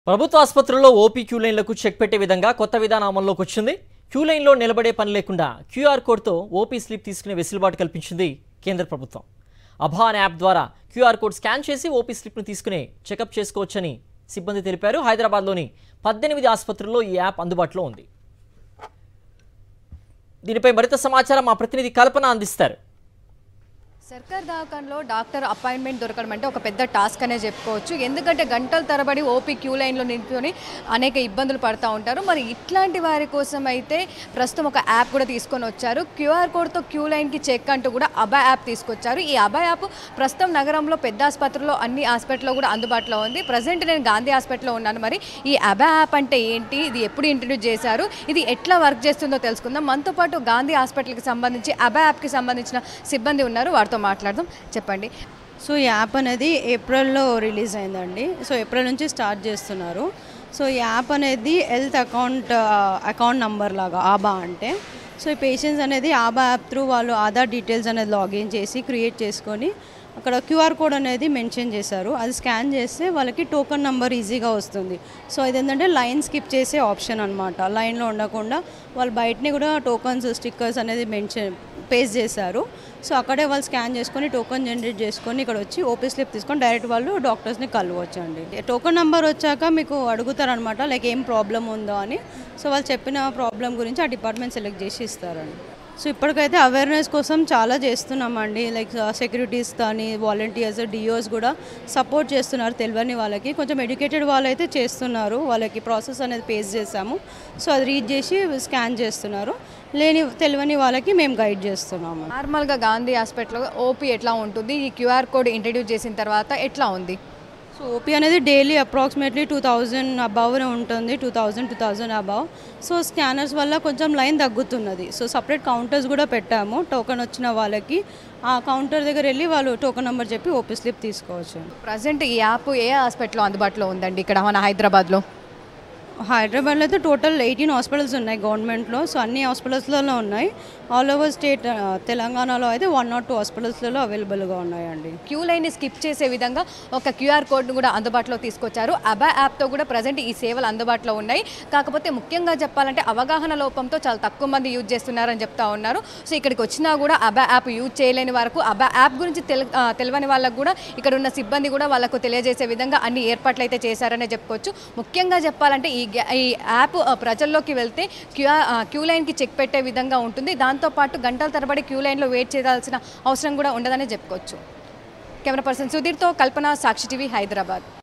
ప్రభుత్వ ఆసుపత్రుల్లో OP queue లైన్లకు check పెట్టే విధంగా కొత్త విధానం అమల్లోకి వచ్చింది క్యూ లైన్లో నిలబడే పని లేకుండా క్యూఆర్ కోడ్తో ఓపీ స్లిప్ తీసుకునే వెసులుబాటు కల్పించింది కేంద్ర ప్రభుత్వం అభా అనే యాప్ ద్వారా క్యూఆర్ కోడ్ స్కాన్ చేసి ఓపీ స్లిప్ను తీసుకుని చెకప్ చేసుకోవచ్చని సిబ్బంది తెలిపారు హైదరాబాద్లోని పద్దెనిమిది ఆసుపత్రుల్లో ఈ యాప్ అందుబాటులో ఉంది దీనిపై మరింత సమాచారం మా ప్రతినిధి కల్పన అందిస్తారు సర్కార్ దవాఖానలో డాక్టర్ అపాయింట్మెంట్ దొరకడం అంటే ఒక పెద్ద టాస్క్ అనే చెప్పుకోవచ్చు ఎందుకంటే గంటల తరబడి ఓపీ క్యూ లైన్లో నింపుకొని అనేక ఇబ్బందులు పడుతూ ఉంటారు మరి ఇట్లాంటి వారి కోసం అయితే ప్రస్తుతం ఒక యాప్ కూడా తీసుకొని వచ్చారు క్యూఆర్ కోడ్తో క్యూ లైన్కి చెక్ అంటూ కూడా అబా యాప్ తీసుకొచ్చారు ఈ అబా యాప్ ప్రస్తుతం నగరంలో పెద్ద ఆసుపత్రిలో అన్ని హాస్పిటల్లో కూడా అందుబాటులో ఉంది ప్రజెంట్ నేను గాంధీ హాస్పిటల్లో ఉన్నాను మరి ఈ అబా యాప్ అంటే ఏంటి ఇది ఎప్పుడు ఇంట్రడ్యూస్ చేశారు ఇది ఎట్లా వర్క్ చేస్తుందో తెలుసుకుందాం మనతో పాటు గాంధీ హాస్పిటల్కి సంబంధించి అబా యాప్కి సంబంధించిన సిబ్బంది ఉన్నారు వారితో మాట్లాడదాం చెప్పండి సో ఈ యాప్ అనేది ఏప్రిల్లో రిలీజ్ అయిందండి సో ఏప్రిల్ నుంచి స్టార్ట్ చేస్తున్నారు సో ఈ యాప్ అనేది హెల్త్ అకౌంట్ అకౌంట్ నంబర్ లాగా ఆబా అంటే సో ఈ పేషెంట్స్ అనేది ఆబా యాప్ త్రూ వాళ్ళు ఆధార్ డీటెయిల్స్ అనేది లాగిన్ చేసి క్రియేట్ చేసుకొని అక్కడ క్యూఆర్ కోడ్ అనేది మెన్షన్ చేశారు అది స్కాన్ చేస్తే వాళ్ళకి టోకన్ నెంబర్ ఈజీగా వస్తుంది సో ఇదేంటంటే లైన్ స్కిప్ చేసే ఆప్షన్ అనమాట లైన్లో ఉండకుండా వాళ్ళు బయటని కూడా టోకన్స్ స్టిక్కర్స్ అనేది మెన్షన్ పేస్ట్ చేశారు సో అక్కడే వాళ్ళు స్కాన్ చేసుకొని టోకన్ జనరేట్ చేసుకొని ఇక్కడ వచ్చి ఓపీ స్లిప్ తీసుకొని డైరెక్ట్ వాళ్ళు డాక్టర్స్ని కలవచ్చు అండి టోకన్ నెంబర్ వచ్చాక మీకు అడుగుతారనమాట లైక్ ఏం ప్రాబ్లం ఉందో అని సో వాళ్ళు చెప్పిన ప్రాబ్లం గురించి ఆ డిపార్ట్మెంట్ సెలెక్ట్ చేసి ఇస్తారండి సో ఇప్పటికైతే అవేర్నెస్ కోసం చాలా చేస్తున్నామండి లైక్ సెక్యూరిటీస్ కానీ వాలంటీర్స్ డిఓస్ కూడా సపోర్ట్ చేస్తున్నారు తెలియని వాళ్ళకి కొంచెం ఎడ్యుకేటెడ్ వాళ్ళైతే చేస్తున్నారు వాళ్ళకి ప్రాసెస్ అనేది పేస్ చేసాము సో అది రీడ్ చేసి స్కాన్ చేస్తున్నారు లేని తెలియని వాళ్ళకి మేము గైడ్ చేస్తున్నాము నార్మల్గా గాంధీ హాస్పిటల్లో ఓపీ ఎట్లా ఉంటుంది ఈ క్యూఆర్ కోడ్ ఇంట్రడ్యూస్ చేసిన తర్వాత ఎట్లా ఉంది సో ఓపీ అనేది daily approximately two thousand above ఉంటుంది two thousand two thousand above so scanners వల్ల కొంచెం లైన్ తగ్గుతున్నది సో సపరేట్ కౌంటర్స్ కూడా పెట్టాము టోకెన్ వచ్చిన వాళ్ళకి ఆ కౌంటర్ దగ్గర వెళ్ళి వాళ్ళు టోకెన్ నెంబర్ చెప్పి ఓపీ స్లిప్ తీసుకోవచ్చు ప్రజెంట్ ఈ యాప్ ఏ హాస్పిటల్లో అందుబాటులో ఉందండి ఇక్కడ మన హైదరాబాద్లో హైదరాబాద్లో అయితే టోటల్ ఎయిటీన్ హాస్పిటల్స్ ఉన్నాయి గవర్నమెంట్లో సో అన్ని హాస్పిటల్స్లలో ఉన్నాయి ఆల్ ఓవర్ స్టేట్ ఆ, తెలంగాణలో అయితే వన్ నాట్ టూ హాస్పిటల్స్లలో అవైలబుల్గా ఉన్నాయండి క్యూ లైన్ని స్కిప్ చేసే విధంగా ఒక క్యూఆర్ కోడ్ను కూడా అందుబాటులో తీసుకొచ్చారు అబా యాప్తో కూడా ప్రజెంట్ ఈ సేవలు అందుబాటులో ఉన్నాయి కాకపోతే ముఖ్యంగా చెప్పాలంటే అవగాహన లోపంతో చాలా తక్కువ మంది యూజ్ చేస్తున్నారని చెప్తా ఉన్నారు సో ఇక్కడికి వచ్చినా కూడా అబా యాప్ యూజ్ చేయలేని వరకు అబా యాప్ గురించి తెల ఆ, తెలియని వాళ్ళకు కూడా ఇక్కడ ఉన్న సిబ్బంది కూడా వాళ్ళకు తెలియజేసే విధంగా అన్ని ఏర్పాట్లు అయితే చేశారనే చెప్పుకోవచ్చు ముఖ్యంగా చెప్పాలంటే ఈ గ్యా- ఈ యాప్ ఆ, ప్రజల్లోకి వెళ్తే క్యూ క్యూ లైన్కి చెక్ పెట్టే విధంగా ఉంటుంది దాంతోపాటు గంటల తరబడి క్యూ లైన్లో వెయిట్ చేయాల్సిన అవసరం కూడా ఉండదని చెప్పుకోవచ్చు కెమెరా పర్సన్ సుధీర్తో కల్పన సాక్షి టీవీ హైదరాబాద్